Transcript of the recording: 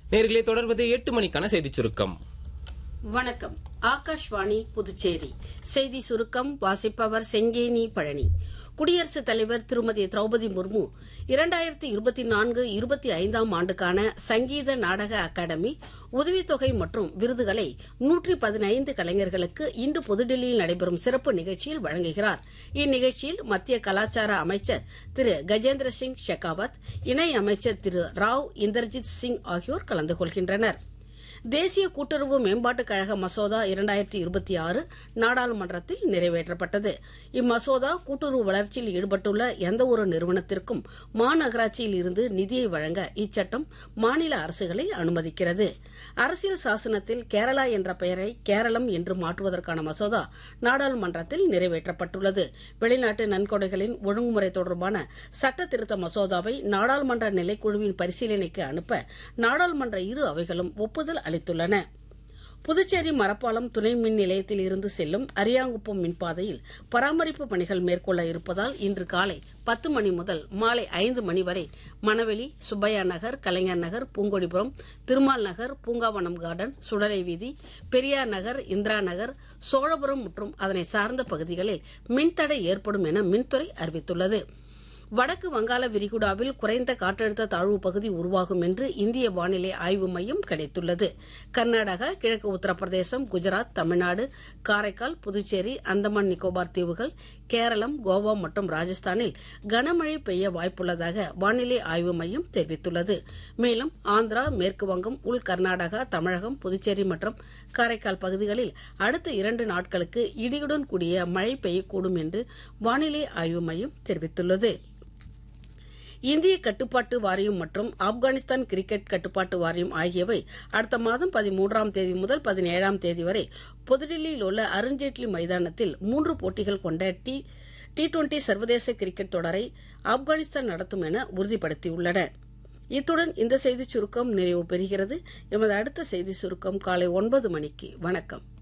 நேர்களே தொடர்வது எட்டு மணிக்கான செய்திச் சுருக்கம் வணக்கம் ஆகாஷ்வாணி புதுச்சேரி செய்தி சுருக்கம் வாசிப்பவர் செங்கேனி பழனி குடியரசுத் தலைவர் திருமதி திரௌபதி முர்மு இரண்டாயிரத்தி இருபத்தி நான்கு இருபத்தி ஐந்தாம் ஆண்டுக்கான சங்கீத நாடக அகாடமி உதவித்தொகை மற்றும் விருதுகளை நூற்றி பதினைந்து கலைஞர்களுக்கு இன்று புதுடில்லியில் நடைபெறும் சிறப்பு நிகழ்ச்சியில் வழங்குகிறார் இந்நிகழ்ச்சியில் மத்திய கலாச்சார அமைச்சர் திரு கஜேந்திர சிங் ஷெகாவத் இணை அமைச்சர் திரு ராவ் இந்தர்ஜித் சிங் ஆகியோர் கலந்து கொள்கின்றனர் தேசிய கூட்டுறவு மேம்பாட்டுக் கழக மசோதா இரண்டாயிரத்தி இருபத்தி ஆறு நாடாளுமன்றத்தில் நிறைவேற்றப்பட்டது இம்மசோதா கூட்டுறவு வளர்ச்சியில் ஈடுபட்டுள்ள எந்தவொரு நிறுவனத்திற்கும் மாநகராட்சியில் இருந்து நிதியை வழங்க இச்சட்டம் மாநில அரசுகளை அனுமதிக்கிறது அரசியல் சாசனத்தில் கேரளா என்ற பெயரை கேரளம் என்று மாற்றுவதற்கான மசோதா நாடாளுமன்றத்தில் நிறைவேற்றப்பட்டுள்ளது வெளிநாட்டு நன்கொடைகளின் ஒழுங்குமுறை தொடர்பான சட்ட திருத்த மசோதாவை நாடாளுமன்ற நிலைக்குழுவின் பரிசீலனைக்கு அனுப்ப நாடாளுமன்ற இரு அவைகளும் ஒப்புதல் அளித்துள்ளன புதுச்சேரி மரப்பாலம் துணை மின் நிலையத்தில் இருந்து செல்லும் அரியாங்குப்பம் மின்பாதையில் பராமரிப்பு பணிகள் மேற்கொள்ள இருப்பதால் இன்று காலை பத்து மணி முதல் மாலை ஐந்து மணி வரை மணவெளி சுப்பையா நகர் கலைஞர் நகர் பூங்கொடிபுரம் திருமால் நகர் பூங்காவனம் கார்டன் சுடலை வீதி பெரியார் நகர் இந்திரா நகர் சோழபுரம் மற்றும் அதனை சார்ந்த பகுதிகளில் மின்தடை ஏற்படும் என மின்துறை அறிவித்துள்ளது வடக்கு வங்காள விரிகுடாவில் குறைந்த காற்றழுத்த தாழ்வு பகுதி உருவாகும் என்று இந்திய வானிலை ஆய்வு மையம் கிடைத்துள்ளது கர்நாடகா கிழக்கு உத்தரப்பிரதேசம் குஜராத் தமிழ்நாடு காரைக்கால் புதுச்சேரி அந்தமான் நிக்கோபார் தீவுகள் கேரளம் கோவா மற்றும் ராஜஸ்தானில் கனமழை பெய்ய வாய்ப்புள்ளதாக வானிலை ஆய்வு மையம் தெரிவித்துள்ளது மேலும் ஆந்திரா மேற்கு வங்கம் உள் கர்நாடகா தமிழகம் புதுச்சேரி மற்றும் காரைக்கால் பகுதிகளில் அடுத்த இரண்டு நாட்களுக்கு இடியுடன் கூடிய மழை பெய்யக்கூடும் என்று வானிலை ஆய்வு மையம் தெரிவித்துள்ளது இந்திய கட்டுப்பாட்டு வாரியம் மற்றும் ஆப்கானிஸ்தான் கிரிக்கெட் கட்டுப்பாட்டு வாரியம் ஆகியவை அடுத்த மாதம் பதிமூன்றாம் தேதி முதல் பதினேழாம் தேதி வரை புதுடில்லியில் உள்ள அருண்ஜேட்லி மைதானத்தில் மூன்று போட்டிகள் கொண்ட டி டி டுவெண்டி சர்வதேச கிரிக்கெட் தொடரை ஆப்கானிஸ்தான் நடத்தும் என உறுதிப்படுத்தியுள்ளன இத்துடன் இந்த செய்திச் சுருக்கம் நிறைவு பெறுகிறது எமது அடுத்த செய்தி சுருக்கம் காலை ஒன்பது மணிக்கு வணக்கம்